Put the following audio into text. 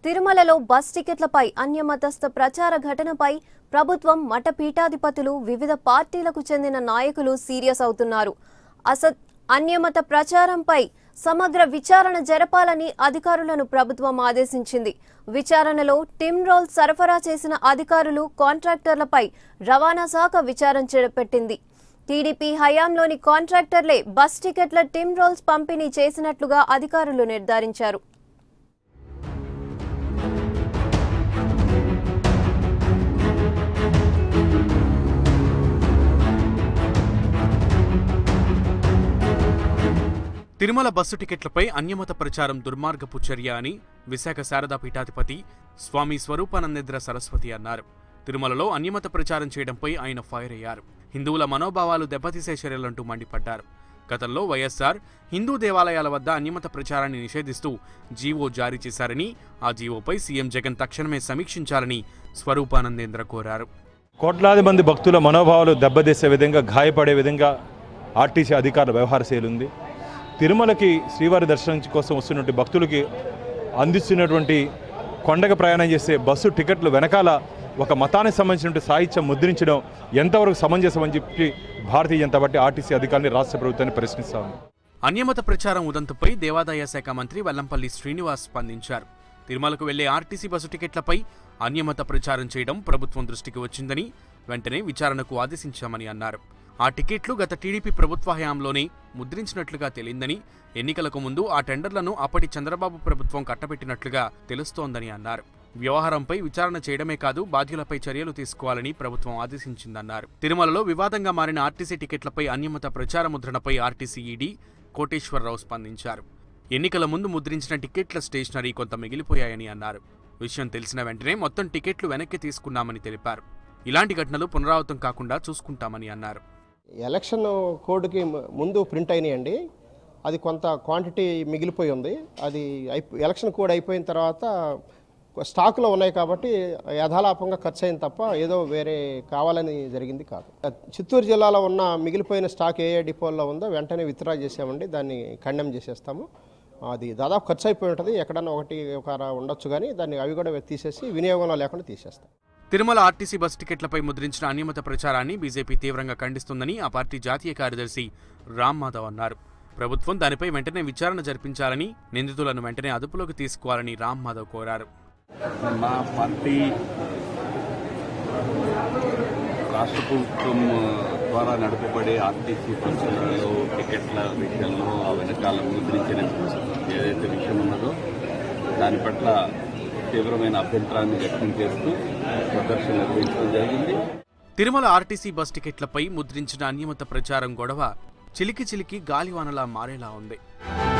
తిరుమలలో బస్ టికెట్లపై అన్యమతస్థ ప్రచార ఘటనపై ప్రభుత్వం మఠపీఠాధిపతులు వివిధ పార్టీలకు చెందిన నాయకులు సీరియస్ అవుతున్నారు అసత్ అన్యమత ప్రచారంపై సమగ్ర విచారణ జరపాలని అధికారులను ప్రభుత్వం ఆదేశించింది విచారణలో టిమ్ రోల్ సరఫరా చేసిన అధికారులు కాంట్రాక్టర్లపై రవాణా శాఖ విచారణ చేపట్టింది టీడీపీ హయాంలోని కాంట్రాక్టర్లే బస్ టికెట్ల టిమ్ రోల్స్ పంపిణీ చేసినట్లుగా అధికారులు నిర్ధారించారు తిరుమల బస్సు టికెట్లపై అన్యమత ప్రచారం దుర్మార్గపు చర్య అని విశాఖ శారదా పీఠాధిపతి స్వామి స్వరూపానందేంద్ర సరస్వతి అన్నారు తిరుమలలో అన్యమత ప్రచారం చేయడంపై ఆయన ఫైర్ అయ్యారు హిందువుల మనోభావాలు దెబ్బతీసే చర్యలంటూ మండిపడ్డారు గతంలో వైఎస్ఆర్ హిందూ దేవాలయాల వద్ద అన్యమత ప్రచారాన్ని నిషేధిస్తూ జీవో జారీ చేశారని ఆ జీవోపై సీఎం జగన్ తక్షణమే సమీక్షించాలని స్వరూపానందేంద్ర కోరారు కోట్లాది మంది భక్తుల మనోభావాలు దెబ్బతీసే విధంగా గాయపడే విధంగా ఆర్టీసీ అధికారుల వ్యవహార శైలి ఉంది తిరుమలకి శ్రీవారి దర్శనం కోసం వస్తున్నటువంటి భక్తులకి అందిస్తున్నటువంటి కొండకు ప్రయాణం చేసే బస్సు టికెట్లు వెనకాల ఒక మతానికి సంబంధించినటువంటి సాహిత్యం ముద్రించడం ఎంతవరకు సమంజసం అని చెప్పి భారతీయ జనతా పార్టీ ఆర్టీసీ అధికారులు రాష్ట్ర ప్రభుత్వాన్ని ప్రశ్నిస్తా ఉంది అన్యమత ప్రచారం ఉదంతుపై దేవాదాయ శాఖ మంత్రి వెల్లంపల్లి శ్రీనివాస్ స్పందించారు తిరుమలకు వెళ్లే ఆర్టీసీ బస్సు టికెట్లపై అన్యమత ప్రచారం చేయడం ప్రభుత్వం దృష్టికి వచ్చిందని వెంటనే విచారణకు ఆదేశించామని అన్నారు ఆ టికెట్లు గత టీడీపీ ప్రభుత్వ హయాంలోనే ముద్రించినట్లుగా తేలిందని ఎన్నికలకు ముందు ఆ టెండర్లను అప్పటి చంద్రబాబు ప్రభుత్వం కట్టబెట్టినట్లుగా తెలుస్తోందని అన్నారు వ్యవహారంపై విచారణ చేయడమే కాదు బాధ్యులపై చర్యలు తీసుకోవాలని ప్రభుత్వం ఆదేశించిందన్నారు తిరుమలలో వివాదంగా మారిన ఆర్టీసీ టికెట్లపై అన్యమత ప్రచార ముద్రణపై ఆర్టీసీ ఈడీ కోటేశ్వరరావు స్పందించారు ఎన్నికల ముందు ముద్రించిన టికెట్ల స్టేషనరీ కొంత మిగిలిపోయాయని అన్నారు విషయం తెలిసిన వెంటనే మొత్తం టికెట్లు వెనక్కి తీసుకున్నామని తెలిపారు ఇలాంటి ఘటనలు పునరావృతం కాకుండా చూసుకుంటామని అన్నారు ఎలక్షన్ కోడ్కి ము- ముందు ప్రింట్ అయినాయండి అది కొంత క్వాంటిటీ మిగిలిపోయి ఉంది అది అయిపో ఎలక్షన్ కోడ్ అయిపోయిన తర్వాత స్టాక్లో ఉన్నాయి కాబట్టి యథాలాపంగా ఖర్చు అయింది తప్ప ఏదో వేరే కావాలని జరిగింది కాదు చిత్తూరు జిల్లాలో ఉన్న మిగిలిపోయిన స్టాక్ ఏ ఏ డిపోల్లో ఉందో వెంటనే విత్డ్రా చేసామండి దాన్ని ఖండం చేసేస్తాము అది దాదాపు ఖర్చు అయిపోయి ఉంటుంది ఎక్కడన్నా ఒకటి ఒక ఉండొచ్చు కానీ దాన్ని అవి కూడా తీసేసి వినియోగంలో లేకుండా తీసేస్తాం తిరుమల ఆర్టీసీ బస్ టికెట్లపై ముద్రించిన అనియమిత ప్రచారాన్ని బీజేపీ తీవ్రంగా ఖండిస్తుందని ఆ పార్టీ జాతీయ కార్యదర్శి రామ్ మాధవ్ అన్నారు ప్రభుత్వం దానిపై వెంటనే విచారణ జరిపించాలని నిందితులను వెంటనే అదుపులోకి తీసుకోవాలని రామ్ మాధవ్ కోరారు మా పార్టీ రాష్ట్ర ప్రభుత్వం ద్వారా నడపబడే ఆర్టీసీ బస్సులలో టికెట్ల విషయంలో ఆ వెనకాల ముద్రించిన ఏదైతే విషయం ఉన్నదో దాని పట్ల తీవ్రమైన అభ్యంతరాన్ని వ్యక్తం చేస్తూ ప్రదర్శన నిర్వహించడం జరిగింది తిరుమల ఆర్టీసీ బస్ టికెట్లపై ముద్రించిన అన్యమత ప్రచారం గొడవ చిలికి చిలికి గాలివానలా మారేలా ఉంది